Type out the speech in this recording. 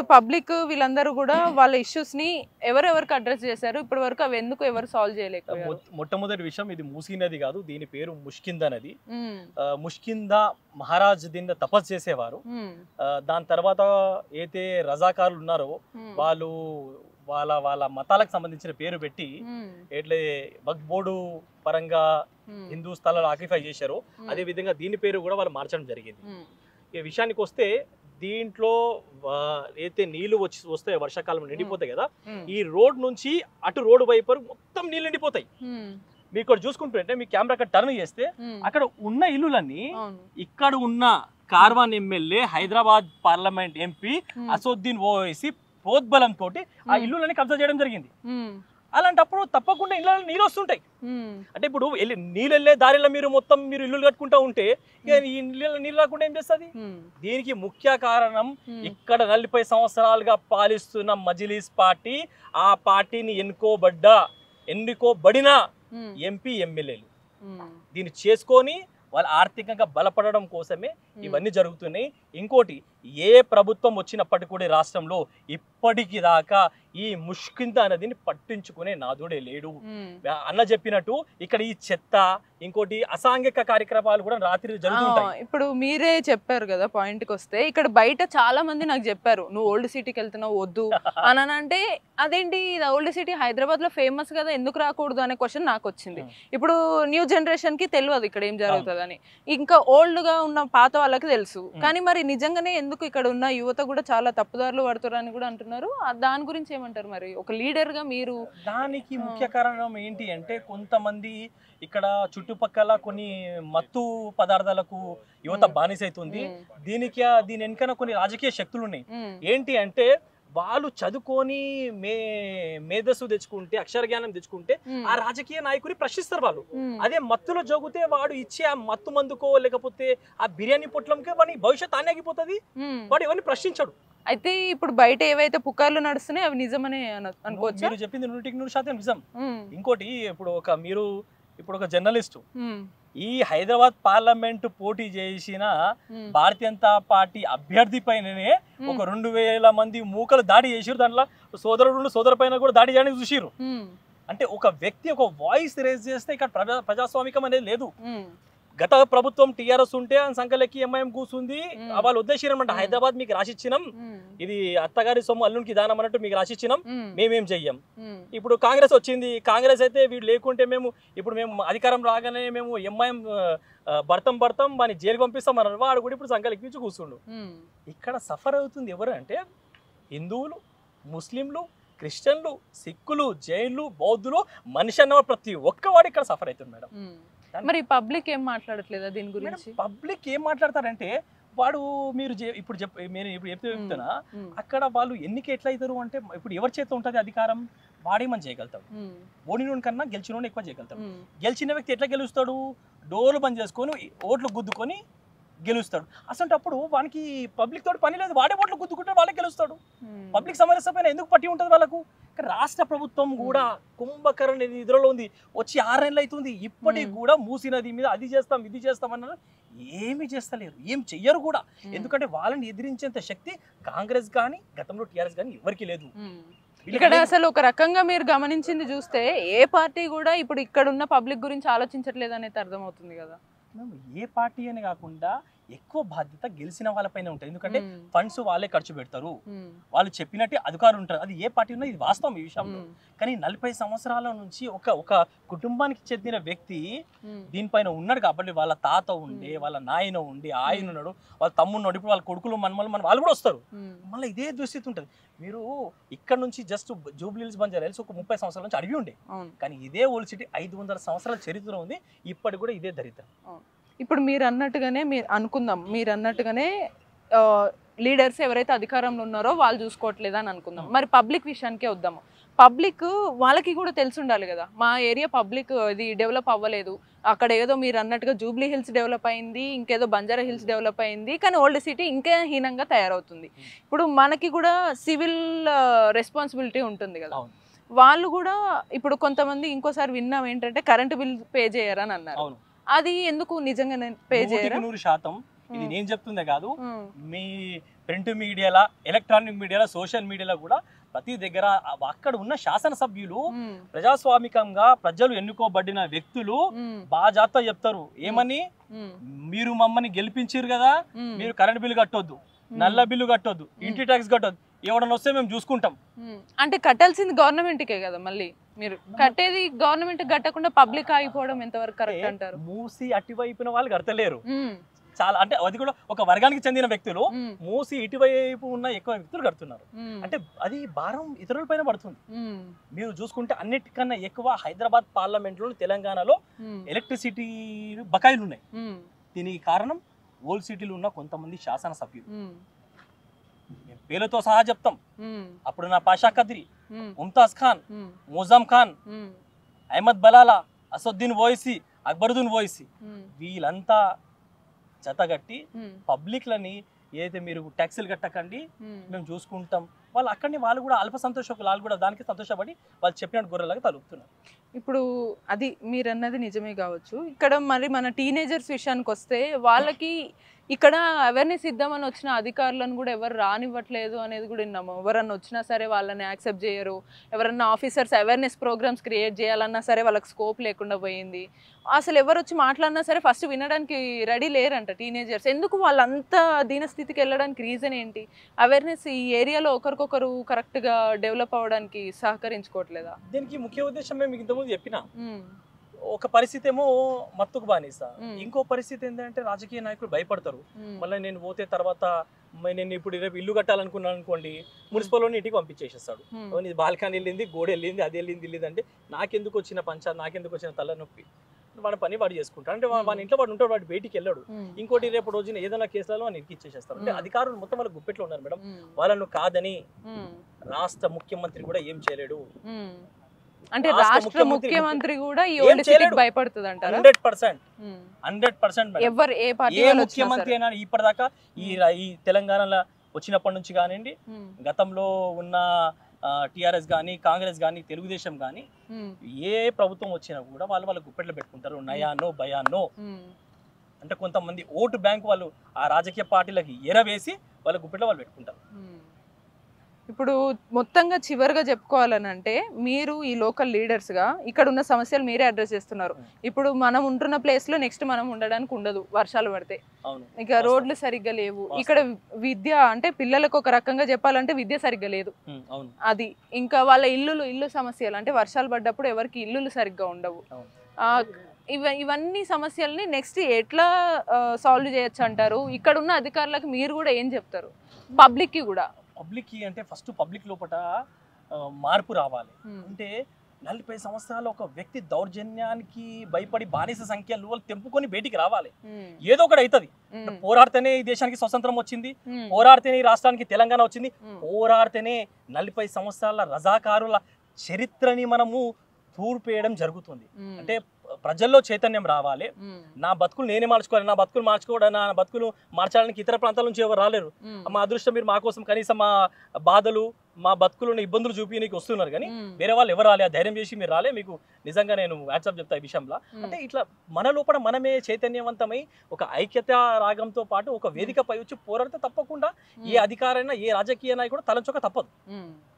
Public వీళ్ళందరూ కూడా వాళ్ళ ఇష్యూస్ ని ఎవరెవరికి అడ్రస్ చేశారు ఇప్పటి వరకు అవి ఎందుకు ఎవరు సాల్వ్ చేయలేకపోయారు మొ- మొట్టమొదటి విషయం ఇది మూసీ నది కాదు దీని పేరు ముష్కింద నది ఉమ్, ఆ, ముష్కింద మహారాజ్ దీన్ని తపస్సు చేసేవారు ఉమ్, ఆ, దాని తర్వాత అయితే రజాకారులు ఉన్నారో ఉమ్, వాళ్ళు వాళ్ళ వాళ్ళ మతాలకు సంబంధించిన పేరు పెట్టి ఉమ్, ఎట్లే వక్ బోర్డు పరంగా ఉమ్, హిందూ స్థలాలు ఆక్యుపై చేశారో ఉమ్, అదే విధంగా దీని పేరు కూడా వాళ్ళు మార్చడం జరిగింది ఉమ్, ఈ విషయానికి వస్తే దీంట్లో ఆ, అయితే నీళ్లు వచ్చి వస్తాయి వర్షాకాలం నిండిపోతాయి కదా ఉమ్, ఈ రోడ్ నుంచి అటు రోడ్డు వైపు వరకు మొత్తం నీళ్ళు నిండిపోతాయి ఉమ్, మీరు ఇక్కడ చూసుకుంటుంటే మీ కెమెరా అక్కడ టర్న్ చేస్తే ఉమ్, అక్కడ ఉన్న ఇల్లులన్నీ అవును ఇక్కడ ఉన్న Karwan MLA Hyderabad parliament MP um, Asaduddin Owaisi ప్రోద్బలం తోటి ఆ ఉమ్, ఇల్లులని కబ్జా చేయడం జరిగింది ఉమ్, అలాంటప్పుడు తప్పకుండా ఇళ్ళ నీళ్ళు వస్తుంటాయి ఉమ్, అంటే ఇప్పుడు వెళ్ళి నీళ్ళు వెళ్ళే దారిలో మీరు మొత్తం మీరు ఇల్లు కట్టుకుంటా ఉంటే ఇక ఈ ఇళ్ళ నీళ్ళు రాకుండా ఏం చేస్తుంది ఉమ్, దీనికి ముఖ్య కారణం ఉమ్, ఇక్కడ నలభై సంవత్సరాలుగా పాలిస్తున్న మజిలీస్ పార్టీ ఆ పార్టీని ఎన్నుకోబడ్డ ఎన్నుకోబడిన ఉమ్, ఎంపీ ఎమ్మెల్యేలు ఉమ్, దీన్ని చేసుకొని వాళ్ళు ఆర్థికంగా బలపడడం కోసమే ఉమ్, ఇవన్నీ జరుగుతున్నాయి ఇంకోటి ఏ ప్రభుత్వం వచ్చినప్పటికీ కూడా ఈ రాష్ట్రంలో ఇప్పటికి దాకా ఈ ముష్కింత అనేదిని పట్టించుకునే నాదుడే లేడు ఉమ్. అన్న చెప్పినట్టు ఇక్కడ ఈ చెత్త ఇంకోటి అసాంఘిక కార్యక్రమాలు కూడా రాత్రి జరుగుతుంటాయి ఆ, ఇప్పుడు మీరే చెప్పారు కదా పాయింట్ కి వస్తే ఇక్కడ బయట చాలా మంది నాకు చెప్పారు నువ్వు ఓల్డ్ సిటీకి వెళ్తున్నావు వద్దు అని అని అంటే అదేంటి ఇది ఓల్డ్ సిటీ హైదరాబాద్ లో ఫేమస్ కదా ఎందుకు రాకూడదు అనే క్వశ్చన్ నాకు వచ్చింది Hmm. ఇప్పుడు న్యూ జనరేషన్ కి తెలియదు ఇక్కడ ఏం జరుగుతుందని ఇంకా ఓల్డ్ గా ఉన్న పాత వాళ్ళకి తెలుసు Hmm. కానీ మరి నిజంగానే ఎందుకు ఇక్కడ ఉన్న యువత కూడా చాలా తప్పుదారులు పడుతున్నారని కూడా అంటున్నారు ఆ దాని గురించి ఏమంటారు మరి ఒక లీడర్ గా మీరు దానికి ఆ. ముఖ్య కారణం ఏంటి అంటే కొంతమంది ఇక్కడ చుట్టుపక్కల కొన్ని మత్తు పదార్థాలకు యువత మ్. బానిసైతుంది ఉమ్, దీనికి ఆ- దీని వెనుకన కొన్ని రాజకీయ శక్తులు ఉన్నాయి ఉమ్, ఏంటి అంటే వాళ్ళు చదువుకొని మే మేధస్సు తెచ్చుకుంటే అక్షర జ్ఞానం తెచ్చుకుంటే ఉమ్, ఆ రాజకీయ నాయకుని ప్రశ్నిస్తారు వాళ్ళు ఉమ్, అదే మత్తులో జోగితే వాడు ఇచ్చే ఆ మత్తు మందుకో లేకపోతే ఆ బిర్యానీ పొట్లంకే వాడి భవిష్యత్ ఆగిపోతుంది ఉమ్. వాడు ఎవరిని ప్రశ్నించడు అయితే ఇప్పుడు బయట ఏవైతే పుకార్లు నడుస్తున్నాయి అవి నిజమనే అన- అనుకోవచ్చా మీరు చెప్పింది నూటికి నూరు శాతం నిజం ఉమ్, ఇంకోటి ఇప్పుడు ఒక మీరు ఇప్పుడు ఒక జర్నలిస్టు ఉమ్, ఈ హైదరాబాద్ పార్లమెంట్ పోటీ చేసిన ఉమ్, భారతీయ జనతా పార్టీ అభ్యర్థి పైననే ఉమ్, ఒక రెండు వేల మంది మూకలు దాడి చేసిరు దాంట్లో సోదరుడు సోదరు పైన కూడా దాడి చేయడానికి చూసిరు ఉమ్, అంటే ఒక వ్యక్తి ఒక వాయిస్ రేజ్ చేస్తే ఇక్కడ ప్రజా ప్రజాస్వామికం అనేది లేదు ఉమ్, గత ప్రభుత్వం టీఆర్ఎస్ ఉంటే ఆ సంఖ్యలకి ఎంఐఎం కూర్చుంది మ్మ్. ఆ వాళ్ళు ఉద్దేశించమంట మ్మ్. హైదరాబాద్ మీకు రాసిచ్చినాం ఉమ్, ఇది అత్తగారి సొమ్ము అల్లునికి దానం అన్నట్టు మీకు రాసిచ్చినాం ఉమ్, మేమేం చెయ్యం ఉమ్, ఇప్పుడు కాంగ్రెస్ వచ్చింది కాంగ్రెస్ అయితే వీడు లేకుంటే మేము ఇప్పుడు మేము అధికారం రాగానే మేము ఎంఐఎం భర్తం భర్తం వాని జైలు పంపిస్తాం అన్నారు వాడు కూడా ఇప్పుడు సంఖ్యలు ఎక్కించి కూర్చుండు ఉమ్, ఇక్కడ సఫర్ అవుతుంది ఎవరు అంటే హిందువులు ముస్లింలు క్రిస్టియన్లు సిక్కులు జైన్లు బౌద్ధులు మనిషి అన్న ప్రతి ఒక్కవాడు ఇక్కడ సఫర్ అవుతుంది మేడం ఉమ్. మరి పబ్లిక్ ఏం మాట్లాడట్లేదా దీని గురించి పబ్లిక్ ఏం మాట్లాడతారంటే వాడు మీరు చె- ఇప్పుడు చెప్ నేను ఇప్పుడు చెప్తే మ్మ్. చెప్తున్నా ఉమ్, అక్కడ వాళ్ళు ఎన్నిక ఎట్లా అవుతారు అంటే ఇప్పుడు ఎవరి చేత ఉంటుంది అధికారం వాడేమని చేయగలుగుతాడు ఉమ్, ఓడినోని కన్నా గెలిచినోని ఎక్కువ చేయగలుగుతాడు ఉమ్, గెలిచిన వ్యక్తి ఎట్లా గెలుస్తాడు డోర్లు బంద్ చేసుకొని ఓట్లు గుద్దుకొని గెలుస్తాడు అసలు వానికి పబ్లిక్ తోటి పని లేదు వాడే ఓట్లు గుద్దుకుంటే వాళ్ళే గెలుస్తాడు ఉమ్, పబ్లిక్ సమస్య పైన ఎందుకు పట్టి ఉంటుంది వాళ్ళకు కానీ రాష్ట్ర ప్రభుత్వం కూడా కుంభకరణ నిధులలో ఉంది వచ్చి ఆరు నెలలు అవుతుంది ఇప్పటికి Hmm. కూడా మూసి నది మీద అది చేస్తాం ఇది చేస్తాం అన్నారు ఏమి చేస్తలేరు ఏం చెయ్యరు కూడా ఉమ్, ఎందుకంటే వాళ్ళని ఎదిరించేంత శక్తి కాంగ్రెస్ కానీ గతంలో టీఆర్ఎస్ కానీ ఎవరికి లేదు ఉమ్. వీళ్ళకి ఇక్కడ లేదు. అసలు ఒక రకంగా మీరు గమనించింది చూస్తే ఏ పార్టీ కూడా ఇప్పుడు ఇక్కడ ఉన్న పబ్లిక్ గురించి ఆలోచించట్లేదు అనేది అర్థమవుతుంది కదా మేము ఏ పార్టీ అని కాకుండా ఎక్కువ బాధ్యత గెలిచిన వాళ్ళపైన ఉంటుంది ఎందుకంటే ఉమ్, ఫండ్స్ వాళ్ళే ఖర్చు పెడతారు ఉమ్, వాళ్ళు చెప్పినట్టే అధికారులు ఉంటారు అది ఏ పార్టీ ఉన్నా ఇది వాస్తవం ఈ విషయంలో ఉమ్, కానీ నలభై సంవత్సరాల నుంచి ఒక ఒక కుటుంబానికి చెందిన వ్యక్తి ఉమ్, దీనిపైన ఉన్నాడు కాబట్టి వాళ్ళ తాత ఉండే మ్మ్. వాళ్ళ నాయన ఉండి ఆయన ఉన్నాడు వాళ్ళ తమ్మున్నాడు ఇప్పుడు వాళ్ళ కొడుకులు మన మన వాళ్ళు కూడా వస్తారు ఉమ్, మళ్ళీ ఇదే దుస్థితి ఉంటుంది మీరు ఇక్కడ నుంచి జస్ట్ జూబ్లీహిల్స్ బంజారా హిల్స్ ఒక ముప్పై సంవత్సరాల నుంచి అడవి ఉండే అవును కానీ ఇదే ఓల్డ్ సిటీ ఐదు వందల సంవత్సరాల చరిత్ర ఉంది ఇప్పటికి కూడా ఇదే దరిద్రం ఇప్పుడు మీరు అన్నట్టుగానే మీరు అనుకుందాం మీరు అన్నట్టుగానే లీడర్స్ ఎవరైతే అధికారంలో ఉన్నారో వాళ్ళు చూసుకోవట్లేదు అని అనుకుందాం Hmm. మరి పబ్లిక్ విషయానికే వద్దాము పబ్లిక్ వాళ్ళకి కూడా తెలిసి ఉండాలి కదా మా ఏరియా పబ్లిక్ ఇది డెవలప్ అవ్వలేదు అక్కడ ఏదో మీరు అన్నట్టుగా జూబ్లీ హిల్స్ డెవలప్ అయింది ఇంకేదో బంజారా హిల్స్ డెవలప్ అయింది కానీ ఓల్డ్ సిటీ ఇంకా హీనంగా తయారవుతుంది Hmm. ఇప్పుడు మనకి కూడా సివిల్ రెస్పాన్సిబిలిటీ ఉంటుంది కదా అవును. వాళ్ళు కూడా ఇప్పుడు కొంతమంది ఇంకోసారి విన్నాం ఏంటంటే కరెంట్ బిల్ పే చేయరని అన్నారు అవును అది ఎందుకు నిజంగా పే నూటికి చేయరా నూరు శాతం ఇది మ్మ్. నేను చెప్తుందే కాదు మ్మ్. మీ ప్రింట్ మీడియాలో ఎలక్ట్రానిక్ మీడియాలో సోషల్ మీడియాలో కూడా ప్రతి దగ్గర ఆ- అక్కడ ఉన్న శాసనసభ్యులు ఉమ్, ప్రజాస్వామికంగా ప్రజలు ఎన్నుకోబడిన వ్యక్తులు ఉమ్, బాగా జాగ్రత్త చెప్తారు ఏమని ఉమ్, మీరు మమ్మల్ని గెలిపించారు కదా ఉమ్, మీరు కరెంట్ బిల్లు కట్టొద్దు ఉమ్, నల్ల బిల్లు కట్టొద్దు ఇంటి ట్యాక్స్ కట్టొద్దు ఎవడన్నా వస్తే మేము చూసుకుంటాం ఉమ్. అంటే కట్టాల్సింది గవర్నమెంట్కే కదా మళ్ళీ మీరు కట్టేది గవర్నమెంట్ కట్టకుండా పబ్లిక్ ఆగిపోవడం ఎంతవరకు కరెక్ట్ అంటారు మూసి అటువైపున వాళ్ళు కడతలేరు ఉమ్, చాలా అంటే అది కూడా ఒక వర్గానికి చెందిన వ్యక్తులు ఉమ్, మూసి ఇటువైపు ఉన్న ఎక్కువ వ్యక్తులు కడుతున్నారు ఉమ్, అంటే అది భారం ఇతరుల పైన పడుతుంది ఉమ్, మీరు చూసుకుంటే అన్నిటికన్నా ఎక్కువ హైదరాబాద్ పార్లమెంట్లో తెలంగాణలో ఉమ్, ఎలక్ట్రిసిటీ బకాయిలు ఉన్నాయి ఉమ్, దీనికి కారణం ఓల్డ్ సిటీలో ఉన్న కొంతమంది శాసనసభ్యులు ఉమ్, మేము పేర్లతో సహా చెప్తాం ఉమ్, అప్పుడు నా పాషా కద్రి ఉమ్, ముంతాజ్ ఖాన్ ఉమ్, మోజాం ఖాన్ ఉమ్, అహ్మద్ బలాలా అసదుద్దీన్ ఓయిసి అక్బరుద్దీన్ ఓయిసి ఉమ్, వీళ్ళంతా జతగట్టి ఉమ్, పబ్లిక్లని ఏదైతే మీరు ట్యాక్సీలు కట్టకండి ఉమ్. మేము చూసుకుంటాం వాళ్ళు అక్కడిని వాళ్ళు కూడా అల్ప సంతోషం వాళ్ళు కూడా దానికి సంతోషపడి వాళ్ళు చెప్పినట్టు గొర్రెలాగా తలుపుతున్నారు ఇప్పుడు అది మీరు అన్నది నిజమే కావచ్చు ఇక్కడ మరి మన టీనేజర్స్ విషయానికి వస్తే వాళ్ళకి ఇక్కడ అవేర్నెస్ ఇద్దామని వచ్చిన అధికారులను కూడా ఎవరు రానివ్వట్లేదు అనేది కూడా విన్నాము ఎవరన్నా వచ్చినా సరే వాళ్ళని యాక్సెప్ట్ చేయరు ఎవరన్నా ఆఫీసర్స్ అవేర్నెస్ ప్రోగ్రామ్స్ క్రియేట్ చేయాలన్నా సరే వాళ్ళకి స్కోప్ లేకుండా పోయింది అసలు ఎవరు వచ్చి మాట్లాడినా సరే ఫస్ట్ వినడానికి రెడీ లేరంట టీనేజర్స్ ఎందుకు వాళ్ళంతా దీనస్థితికి వెళ్ళడానికి రీజన్ ఏంటి అవేర్నెస్ ఈ ఏరియాలో ఒకరికొకరు కరెక్ట్గా డెవలప్ అవ్వడానికి సహకరించుకోవట్లేదా దీనికి ముఖ్య ఉద్దేశం మేము మీకు ఇంతకుముందు చెప్పిన ఉమ్, ఒక పరిస్థితి ఏమో మత్తుకు బానిస మ్మ్. ఇంకో పరిస్థితి ఏంటంటే రాజకీయ నాయకులు భయపడతారు ఉమ్, మళ్ళీ నేను పోతే తర్వాత మ- నేను ఇప్పుడు రేపు ఇల్లు కట్టాలనుకున్నాను అనుకోండి మున్సిపల్లోని ఇంటికి పంపించేసేస్తాడు ఉమ్, అవును, ఇది బాల్కనీ వెళ్ళింది గోడ వెళ్ళింది అది వెళ్ళింది వెళ్ళింది అంటే నాకెందుకు వచ్చిన పంచాయత్ నాకెందుకు వచ్చిన తలనొప్పి వాడి పని వాడు చేసుకుంటాడు అంటే వా- వాడి ఇంట్లో వాడు ఉంటాడు వాడు బయటికి వెళ్ళాడు ఉమ్, ఇంకోటి రేపు రోజున ఏదైనా కేసులలో వాడిని ఇరికిచ్చేసేస్తారు అంటే మ్మ్. అధికారులు మొత్తం వాళ్ళ గుప్పెట్లో ఉన్నారు మేడం ఉమ్, వాళ్ళను కాదని ఉమ్, రాష్ట్ర ముఖ్యమంత్రి కూడా ఏం చేయలేడు ఉమ్. అంటే రాష్ట్ర రాష్ట్ర ముఖ్యమంత్రి ముఖ్యమంత్రి కూడా ఈ ఏం ఓల్డ్ సిటీకి చేయలేడు. భయపడుతుంది అంటారా hundred percent um. Hundred percent ఎవరు ఏ పార్టీ ఏ వాళ్ళు వచ్చినా ముఖ్యమంత్రి సరే. అయినా ఇప్పటిదాకా ఈ ఈ తెలంగాణలో వచ్చినప్పటి నుంచి కానివ్వండి ఉమ్, గతంలో ఉన్న టిఆర్ఎస్ కానీ కాంగ్రెస్ కానీ తెలుగుదేశం కానీ ఉమ్, ఏ ప్రభుత్వం వచ్చినా కూడా వాళ్ళు వాళ్ళ గుప్పెట్లో పెట్టుకుంటారు నయానో భయానో ఉమ్, అంటే కొంతమంది ఓటు బ్యాంక్ వాళ్ళు ఆ రాజకీయ పార్టీలకి ఎరవేసి వాళ్ళ గుప్పెట్లో వాళ్ళు పెట్టుకుంటారు ఉమ్. ఇప్పుడు మొత్తంగా చివరిగా చెప్పుకోవాలని అంటే మీరు ఈ లోకల్ లీడర్స్ గా ఇక్కడ ఉన్న సమస్యలు మీరే అడ్రస్ చేస్తున్నారు ఉమ్. ఇప్పుడు మనం ఉంటున్న ప్లేస్ లో నెక్స్ట్ మనం ఉండడానికి ఉండదు వర్షాలు పడితే అవును ఇక వాస్తవం. రోడ్లు సరిగ్గా లేవు వాస్తవం. ఇక్కడ విద్య అంటే పిల్లలకు ఒక రకంగా చెప్పాలంటే విద్య సరిగ్గా లేదు ఉమ్, అవును అది ఇంకా వాళ్ళ ఇల్లులు ఇల్లు సమస్యలు అంటే వర్షాలు పడ్డప్పుడు ఎవరికి ఇల్లులు సరిగ్గా ఉండవు అవును. ఆ, ఇవ ఇవన్నీ సమస్యల్ని నెక్స్ట్ ఎట్లా సాల్వ్ చేయొచ్చు అంటారు ఇక్కడ ఉన్న అధికారులకు మీరు కూడా ఏం చెప్తారు పబ్లిక్ కి కూడా పబ్లిక్ అంటే ఫస్ట్ పబ్లిక్ లోపల ఆ, మార్పు రావాలి ఉమ్, అంటే నలభై సంవత్సరాల ఒక వ్యక్తి దౌర్జన్యానికి భయపడి బానిస సంఖ్యలు వాళ్ళు తెంపుకొని బయటికి రావాలి ఉమ్, ఏదో ఒకటి అవుతుంది ఉమ్, పోరాడితేనే ఈ దేశానికి స్వతంత్రం వచ్చింది ఉమ్, పోరాడితేనే ఈ రాష్ట్రానికి తెలంగాణ వచ్చింది ఉమ్, పోరాడితేనే నలభై సంవత్సరాల రజాకారుల చరిత్రని మనము తూర్పేయడం జరుగుతుంది ఉమ్, అంటే ప్రజల్లో చైతన్యం రావాలి ఉమ్, నా బతుకులు నేనే మార్చుకోవాలి నా బతుకులు మార్చుకోవడం నా బతుకులు మార్చడానికి ఇతర ప్రాంతాల నుంచి ఎవరు రాలేరు ఉమ్, మా అదృష్టం మీరు మా కోసం కనీసం మా బాధలు మా బతుకులు ఇబ్బందులు చూపించడానికి వస్తున్నారు కానీ ఉమ్, వేరే వాళ్ళు ఎవరు రాలే ఆ ధైర్యం చేసి మీరు రాలే మీకు నిజంగా నేను వాట్సాప్ చెప్తా ఈ విషయంలో ఉమ్, అంటే ఇట్లా మన లోపల మనమే చైతన్యవంతమై ఒక ఐక్యత రాగంతో పాటు ఒక వేదికపై వచ్చి పోరాడితే తప్పకుండా ఏ అధికారైనా ఏ రాజకీయ నాయకుడు తలంచొక తప్పదు ఉమ్.